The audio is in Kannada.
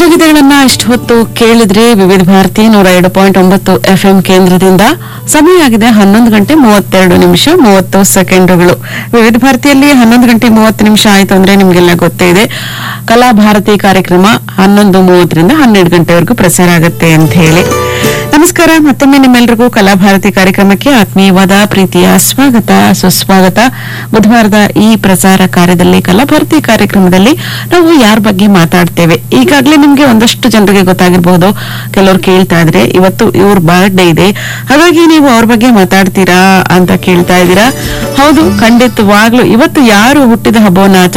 ಚಿತ್ರಗೀತೆಗಳನ್ನ ಇಷ್ಟು ಹೊತ್ತು ಕೇಳಿದ್ರೆ ವಿವಿಧ ಭಾರತಿ ನೂರ ಎರಡು ಪಾಯಿಂಟ್ ಒಂಬತ್ತು ಎಫ್ಎಂ ಕೇಂದ್ರದಿಂದ ಸಮಯ ಆಗಿದೆ ಹನ್ನೊಂದು ಗಂಟೆ ಮೂವತ್ತೆರಡು ನಿಮಿಷ ಮೂವತ್ತು ಸೆಕೆಂಡುಗಳು ವಿವಿಧ ಭಾರತಿಯಲ್ಲಿ ಹನ್ನೊಂದು ಗಂಟೆ ಮೂವತ್ತು ನಿಮಿಷ ಆಯ್ತು ಅಂದ್ರೆ ನಿಮ್ಗೆಲ್ಲ ಗೊತ್ತೇ ಇದೆ ಕಲಾ ಭಾರತಿ ಕಾರ್ಯಕ್ರಮ ಹನ್ನೊಂದು ಮೂವತ್ತರಿಂದ ಹನ್ನೆರಡು ಗಂಟೆವರೆಗೂ ಪ್ರಸಾರ ಆಗುತ್ತೆ ಅಂತ ಹೇಳಿ ನಮಸ್ಕಾರ ಮತ್ತೊಮ್ಮೆ ನಿಮ್ಮೆಲ್ಲರಿಗೂ ಕಲಾಭಾರತಿ ಕಾರ್ಯಕ್ರಮಕ್ಕೆ ಆತ್ಮೀಯವಾದ ಪ್ರೀತಿಯ ಸ್ವಾಗತ ಸುಸ್ವಾಗತ ಬುಧವಾರದ ಈ ಪ್ರಸಾರ ಕಾರ್ಯದಲ್ಲಿ ಕಲಾಭಾರತಿ ಕಾರ್ಯಕ್ರಮದಲ್ಲಿ ನಾವು ಯಾರ ಬಗ್ಗೆ ಮಾತಾಡ್ತೇವೆ ಈಗಾಗಲೇ ನಿಮ್ಗೆ ಒಂದಷ್ಟು ಜನರಿಗೆ ಗೊತ್ತಾಗಿರಬಹುದು ಕೆಲವರು ಕೇಳ್ತಾ ಇದ್ರೆ ಇವತ್ತು ಇವ್ರ ಬರ್ಡೇ ಇದೆ ಹಾಗಾಗಿ ನೀವು ಅವ್ರ ಬಗ್ಗೆ ಮಾತಾಡ್ತೀರಾ ಅಂತ ಕೇಳ್ತಾ ಇದ್ದೀರಾ ಹೌದು ಖಂಡಿತವಾಗ್ಲು ಇವತ್ತು ಯಾರು ಹುಟ್ಟಿದ ಹಬ್ಬವನ್ನ